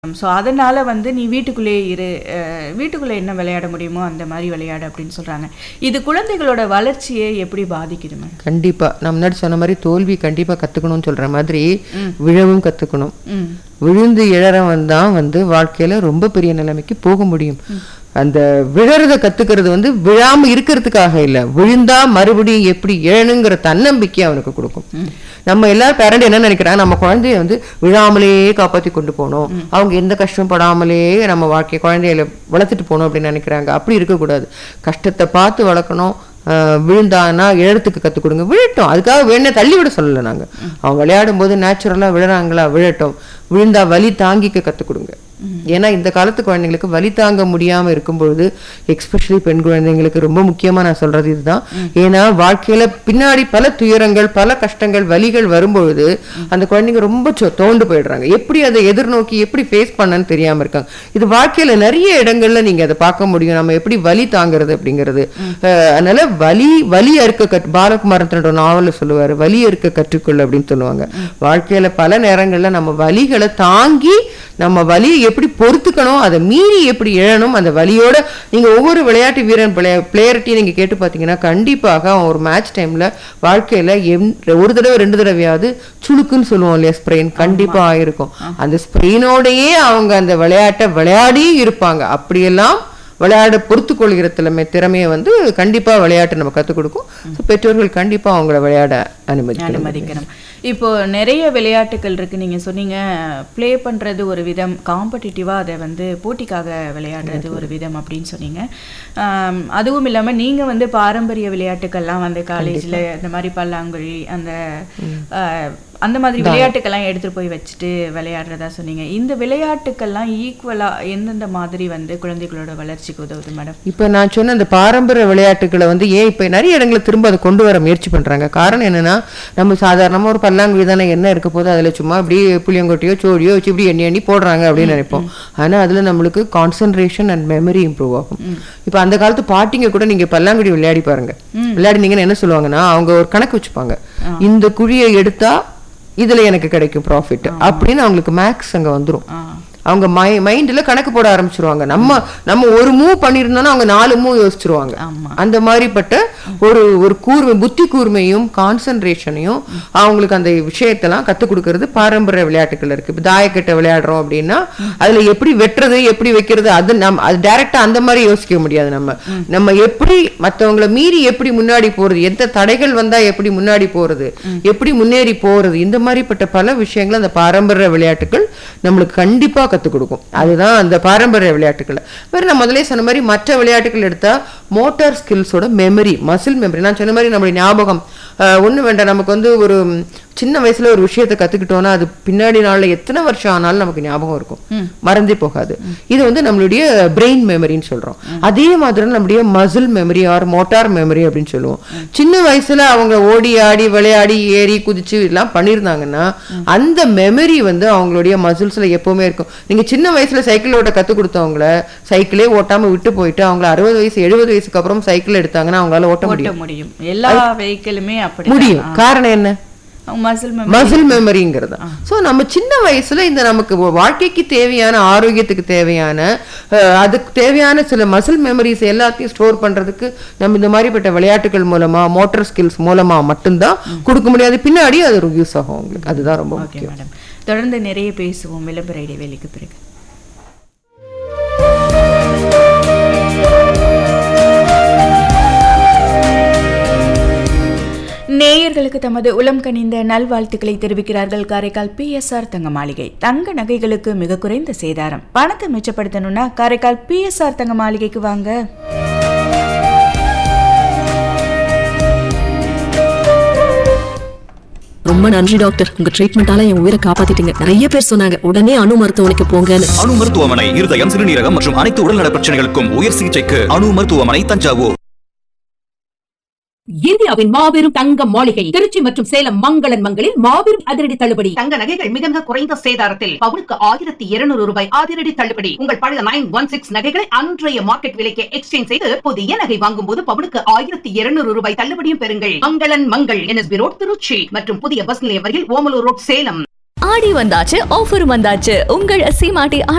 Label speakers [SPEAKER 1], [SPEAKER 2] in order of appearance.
[SPEAKER 1] So அதனால வந்து நீ வீட்டுக்குள்ளேயே இரு அஹ், வீட்டுக்குள்ளே என்ன விளையாட முடியுமோ அந்த மாதிரி விளையாடு அப்படின்னு சொல்றாங்க இது குழந்தைகளோட வளர்ச்சியை எப்படி பாதிக்குது மேம்
[SPEAKER 2] கண்டிப்பா நான் முன்னாடி சொன்ன மாதிரி தோல்வி கண்டிப்பா கத்துக்கணும்னு சொல்ற மாதிரி விழவும் கத்துக்கணும்
[SPEAKER 1] ம்
[SPEAKER 2] விழுந்து இழறவன் தான் வந்து வாழ்க்கையில ரொம்ப பெரிய நிலைமைக்கு போக முடியும் அந்த விழறத கத்துக்கிறது வந்து விழாம இருக்கிறதுக்காக இல்ல விழுந்தா மறுபடியும் எப்படி எழணுங்கிற தன்னம்பிக்கை அவனுக்கு கொடுக்கும் நம்ம எல்லா பேரண்ட் என்ன நினைக்கிறாங்க நம்ம குழந்தைய வந்து விழாமலேயே காப்பாத்தி கொண்டு போகணும் அவங்க எந்த கஷ்டம் படாமலே நம்ம வாழ்க்கை குழந்தையில வளர்த்துட்டு போகணும் அப்படின்னு நினைக்கிறாங்க அப்படி இருக்கக்கூடாது கஷ்டத்தை பார்த்து வளர்க்கணும் ஆஹ் விழுந்தானா இழறதுக்கு கற்றுக் கொடுங்க விழட்டும் அதுக்காக வேணே தள்ளி விட சொல்லலை நாங்க அவங்க விளையாடும் போது நேச்சுரலாக விழுறாங்களா விழட்டும் விழுந்தா வலி தாங்கிக்க கற்றுக் கொடுங்க ஏன்னா இந்த காலத்து குழந்தைங்களுக்கு வலி தாங்க முடியாம இருக்கும்பொழுது எக்ஸ்பெஷலி பெண் குழந்தைங்களுக்கு ரொம்ப முக்கியமா நான் சொல்றது இதுதான் ஏன்னா வாழ்க்கையில பின்னாடி பல துயரங்கள் பல கஷ்டங்கள் வலிகள் வரும்பொழுது அந்த குழந்தைங்க ரொம்ப சொ- தோண்டு போயிடுறாங்க எப்படி அதை எதிர்நோக்கி எப்படி ஃபேஸ் பண்ணன்னு தெரியாம இருக்காங்க இது வாழ்க்கையில நிறைய இடங்கள்ல நீங்க அதை பார்க்க முடியும் நம்ம எப்படி வலி தாங்குறது அப்படிங்கிறது அஹ் அதனால வலி வலி அறுக்க கற்று பாலகுமாரன் தன்னோட நாவல்ல சொல்லுவாரு வலி அறுக்க கற்றுக்கொள் அப்படின்னு சொல்லுவாங்க வாழ்க்கையில பல நேரங்கள்ல நம்ம வலிகளை தாங்கி நம்ம வலியை எப்படி பொறுத்துக்கணும் அதை மீறி எப்படி எழணும் அந்த வலியோட நீங்க ஒவ்வொரு விளையாட்டு வீரன் பிளேயர்ட்டையும் நீங்க கேட்டு பார்த்தீங்கன்னா கண்டிப்பாக அவன் ஒரு மேட்ச் டைம்ல வாழ்க்கையில எம்- ஒரு தடவை ரெண்டு தடவையாவது சுளுக்குன்னு சொல்லுவோம் இல்லையா ஸ்ப்ரெயின் கண்டிப்பா ஆயிருக்கும் அந்த ஸ்ப்ரெயினோடயே அவங்க அந்த விளையாட்டை விளையாடியும் இருப்பாங்க அப்படியெல்லாம் விளையாட பொறுத்து கொள்கிற திறமை திறமையை வந்து கண்டிப்பா விளையாட்டு நம்ம கற்றுக் கொடுக்கும் So, பெற்றோர்கள் கண்டிப்பா அவங்கள விளையாட அனுமதிக்கணும்
[SPEAKER 1] அனுமதிக்கணும் இப்போ நிறைய விளையாட்டுகள் இருக்கு நீங்க சொன்னீங்க ப்ளே பண்றது ஒரு விதம் காம்படிட்டிவா அதை வந்து போட்டிக்காக விளையாடுறது ஒரு விதம் அப்படின்னு சொன்னீங்க ஆம், அதுவும் இல்லாம நீங்க வந்து பாரம்பரிய விளையாட்டுக்கள்லாம் வந்து காலேஜ்ல இந்த மாதிரி பல்லாங்குழி அந்த ஆஹ், அந்த மாதிரி விளையாட்டுக்கெல்லாம் எடுத்துட்டு போய் வச்சுட்டு விளையாடுறதா சொன்னீங்க இந்த விளையாட்டுக்கள்லாம் ஈக்குவலா எந்தெந்த மாதிரி வந்து குழந்தைகளோட வளர்ச்சிக்கு உதவுது மேடம்
[SPEAKER 2] இப்ப நான் சொன்ன அந்த பாரம்பரிய விளையாட்டுகளை வந்து ஏன் இப்ப நிறைய இடங்களை திரும்ப அதை கொண்டு வர முயற்சி பண்றாங்க காரணம் என்னன்னா நம்ம சாதாரணமா ஒரு பல்லாங்குழி தானே என்ன இருக்க போது அதுல சும்மா அப்படியே புளியங்கொட்டையோ சோடியோ வச்சு இப்படி எண்ணி எண்ணி போடுறாங்க அப்படின்னு நினைப்போம் ஆனா அதுல நம்மளுக்கு கான்சென்ட்ரேஷன் அண்ட் மெமரி இம்ப்ரூவ் ஆகும் இப்ப அந்த காலத்து பாட்டிங்க கூட நீங்க பல்லாங்குழி விளையாடி பாருங்க விளையாடினீங்கன்னு என்ன சொல்லுவாங்கன்னா அவங்க ஒரு கணக்கு வச்சுப்பாங்க இந்த குழியை எடுத்தா இதுல எனக்கு கிடைக்கும் ப்ராஃபிட் அப்படின்னு அவங்களுக்கு மேக்ஸ் அங்க வந்துரும்
[SPEAKER 1] ஆ
[SPEAKER 2] அவங்க மை மைண்டில் கணக்கு போட ஆரம்பிச்சிருவாங்க நம்ம நம்ம ஒரு மூவ் பண்ணியிருந்தோம்னா அவங்க நாலு மூவ் யோசிச்சிருவாங்க
[SPEAKER 1] ஆமா.
[SPEAKER 2] அந்த மாதிரிப்பட்ட ஒரு ஒரு கூர்மை புத்தி கூர்மையும் கான்சென்ட்ரேஷனையும் அவங்களுக்கு அந்த விஷயத்தெல்லாம் கற்றுக் கொடுக்கறது பாரம்பரிய விளையாட்டுகள் இருக்கு இப்போ தாயக்கட்டை விளையாடுறோம் அப்படின்னா அதுல எப்படி வெட்டுறது எப்படி வைக்கிறது அது நம்ம அது டைரக்டா அந்த மாதிரி யோசிக்க முடியாது நம்ம நம்ம எப்படி மத்தவங்கள மீறி எப்படி முன்னாடி போறது எந்த தடைகள் வந்தா எப்படி முன்னாடி போறது எப்படி முன்னேறி போறது இந்த மாதிரிப்பட்ட பல விஷயங்கள் அந்த பாரம்பரிய விளையாட்டுகள் நம்மளுக்கு கண்டிப்பா கத்துக் கொடுக்கும் அதுதான் அந்த பாரம்பரிய விளையாட்டுகள் வேற நான் முதல்ல சொன்ன மாதிரி மற்ற விளையாட்டுகள் எடுத்தா மோட்டார் ஸ்கில்ஸோட மெமரி மசில் மெமரி நான் சொன்ன மாதிரி நம்மளுடைய ஞாபகம் அஹ், ஒண்ணு வேண்டாம் நமக்கு வந்து ஒரு ம், சின்ன வயசுல ஒரு விஷயத்தை கத்துக்கிட்டோம்னா அது பின்னாடி நாள்ல எத்தனை வருஷம் ஆனாலும் நமக்கு ஞாபகம் இருக்கும் மறந்தே போகாது இது வந்து நம்மளுடைய பிரெயின் மெமரின்னு சொல்றோம் அதே மாதிரி நம்மளுடைய muscle memory or motor memory அப்படின்னு சொல்லுவோம் சின்ன வயசுல அவங்க ஓடி ஆடி விளையாடி ஏறி குதிச்சு எல்லாம் பண்ணியிருந்தாங்கன்னா அந்த மெமரி வந்து அவங்களுடைய மசில்ஸ்ல எப்பவுமே இருக்கும் நீங்க சின்ன வயசுல சைக்கிள் ஓட்ட கத்து கொடுத்தவங்கள சைக்கிளே ஓட்டாம விட்டு போயிட்டு அவங்கள அறுபது வயசு எழுபது வயசுக்கு அப்புறம் சைக்கிள் எடுத்தாங்கன்னா அவங்களால ஓட்ட முடியும்
[SPEAKER 1] ஓட்ட முடியும் எல்லா வெஹிக்கிளுமே அப்படி
[SPEAKER 2] முடியும் காரணம் என்ன
[SPEAKER 1] மசில்
[SPEAKER 2] மசில் மெமரிங்கிறது சோ நம்ம சின்ன வயசுல இந்த நமக்கு வா- வாழ்க்கைக்கு தேவையான ஆரோக்கியத்துக்கு தேவையான அஹ், அதுக்கு தேவையான சில மசில் மெமரிஸ் எல்லாத்தையும் ஸ்டோர் பண்றதுக்கு நம்ம இந்த மாதிரிப்பட்ட விளையாட்டுகள் மூலமா மோட்டார் ஸ்கில்ஸ் மூலமா மட்டும்தான் கொடுக்க முடியாது பின்னாடி அது ஒரு யூஸ் ஆகும் உங்களுக்கு அதுதான் ரொம்ப
[SPEAKER 1] ஓகே
[SPEAKER 2] முக்கியம்
[SPEAKER 1] மேடம் தொடர்ந்து நிறைய பேசுவோம் விளம்பர இடைவேளைக்கு பிறகு நேயர்களுக்கு தமது உளம் கனிந்த நல்வாழ்த்துக்களை தெரிவிக்கிறார்கள் காரைக்கால் பிஎஸ்ஆர் தங்க மாளிகை தங்க நகைகளுக்கு மிக குறைந்த சேதாரம் பணத்தை மிச்சப்படுத்தணும்னா காரைக்கால் பிஎஸ்ஆர் தங்க மாளிகைக்கு வாங்க
[SPEAKER 3] ரொம்ப நன்றி டாக்டர் உங்க ட்ரீட்மெண்டால என் உயிரை காப்பாத்திட்டீங்க நிறைய பேர் சொன்னாங்க உடனே அணு மருத்துவமனைக்கு போங்கன்னு
[SPEAKER 4] அணு மருத்துவமனை இருதயம் சிறுநீரகம் மற்றும் அனைத்து உடல்நல பிரச்சனைகளுக்கும் உயர் சிகிச்சைக்கு அணு மருத்துவமனை தஞ்சாவூர்
[SPEAKER 5] இந்தியாவின் மாபெரும் தங்க மாளிகை திருச்சி மற்றும் சேலம் மங்களன் மங்களில் மாபெரும் அதிரடி தள்ளுபடி
[SPEAKER 6] தங்க நகைகள் மிக மிக குறைந்த சேதாரத்தில் பவுனுக்கு ஆயிரத்தி இருநூறு ரூபாய் அதிரடி தள்ளுபடி உங்கள் பழைய நைன் ஒன் சிக்ஸ் நகைகளை அன்றைய மார்க்கெட் விலைக்கு எக்ஸ்சேஞ்ச் செய்து புதிய நகை வாங்கும் போது பவுனுக்கு ஆயிரத்தி இருநூறு ரூபாய் தள்ளுபடியும் பெறுங்கள் மங்களன் மங்கள் என்எஸ்பி ரோட் திருச்சி மற்றும் புதிய பஸ் நிலையம் வரையில் ஓமலூர் ரோட் சேலம்
[SPEAKER 7] ஆடி வந்தாச்சு ஆஃபர் வந்தாச்சு உங்கள் சீமாட்டி